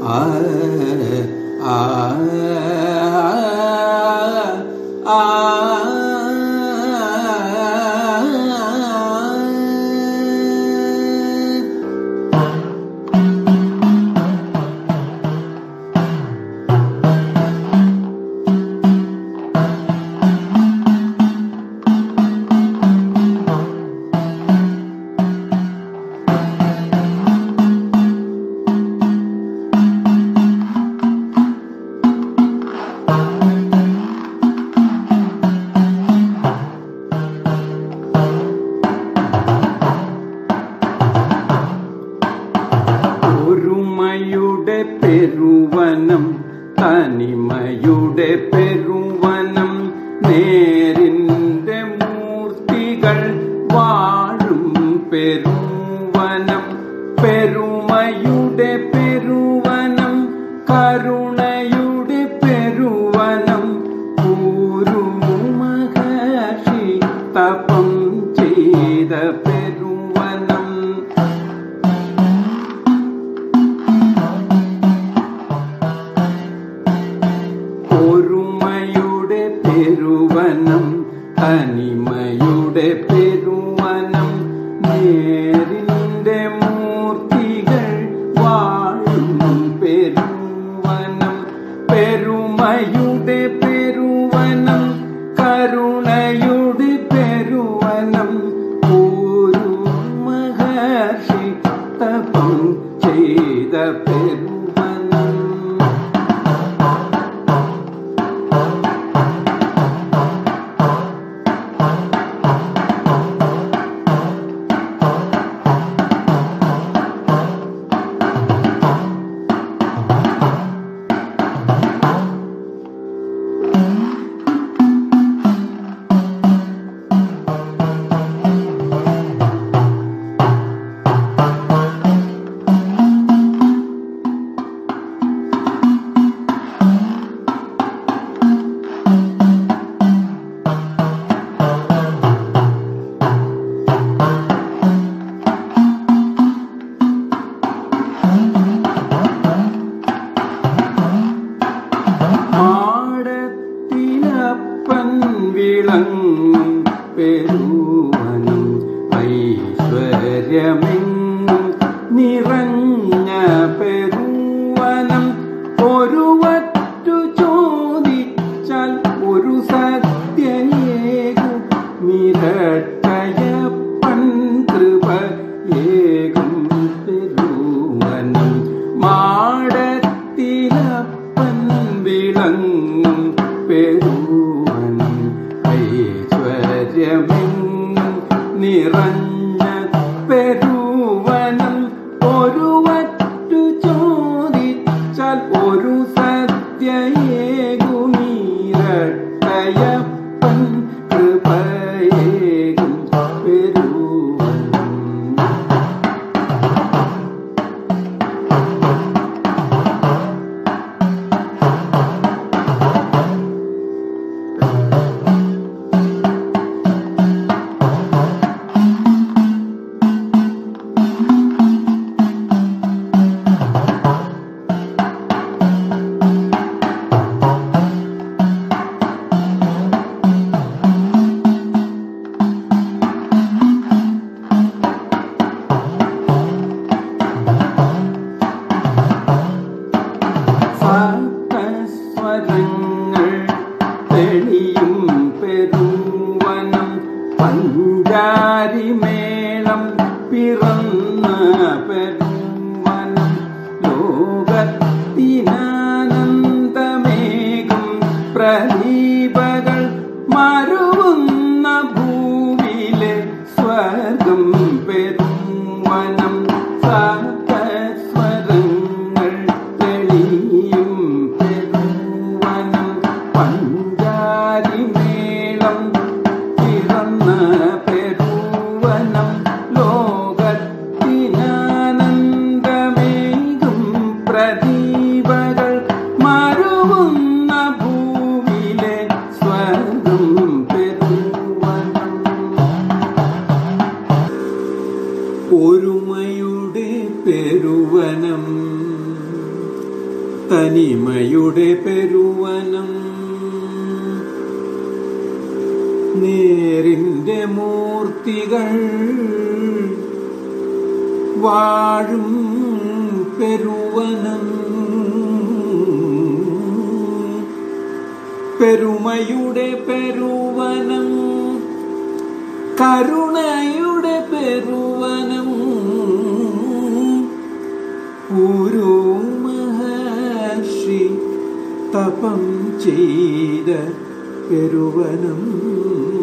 ആ ആ ആ ഒരുമയുടെ പെരുവനം തനിമയുടെ പെരുവനം നേരിന്റെ മൂർത്തികൾ വാഴും പെരുവനം പെരുമയുടെ പെരുവനം കരുണയുടെ പെരുവനം ഗുരു മഹർഷി തപം ചെയ്ത പെരുവനം ഒരുമയുടെ പെരുവനം തനിമയുടെ പെരുവനം നേരിന്റെ മൂർത്തികൾ വാഴും പെരുവനം പെരുമയുടെ പെരുവനം കരുണയുടെ പെരുവനം ഒരു മഹർഷി തപം ചെയ്ത പെരുവനം മാടത്തിലപ്പൻ വിളങ്ങും പെരുവനം ഐശ്വര്യമെങ്ങും നിറഞ്ഞ പെരുവനം ഒരുവറ്റു ചോദിച്ചാൽ ഒരു സത്യയേകും നിരട്ടയപ്പൻ കൃപയേകും പെരുവനം മാടത്തിലപ്പൻ വിളങ്ങും പെരുവനം ഐശ്വര്യമെങ്ങും നിറഞ്ഞ പെരുവനം ഒരുവറ്റു ചോദിച്ചാൽ ഒരു സത്യയേകുമീരട്ടയപ്പൻ കൃപയേകും പെരുവനം സാത്തസ്വരങ്ങൾ തെളിയും പെരുവനം പഞ്ചാരിമേളം പിറന്ന പെരുവനം ലോകത്തിനാനന്ദമേകും പ്രദീപകൾ മരുവുന്ന ഭൂവിലെ സ്വർഗം പെരുവനം സാത്തസ്വരങ്ങൾ തെളിയും പെരുവനം പഞ്ചാരിമേളം പിറന്ന പെരുവനം ലോകത്തിനാനന്ദമേകും പ്രദീപകൾ മരുവുന്ന ഭൂവിലെ സ്വർഗം പെരുവനം ഒരുമയുടെ പെരുവനം തനിമയുടെ പെരുവനം നേരിന്റെ മൂർത്തികൾ വാഴും പെരുവനം പെരുമയുടെ പെരുവനം കരുണയുടെ പെരുവനം ഓരോ മഹർഷി തപം ചെയ്ത പെരുവനം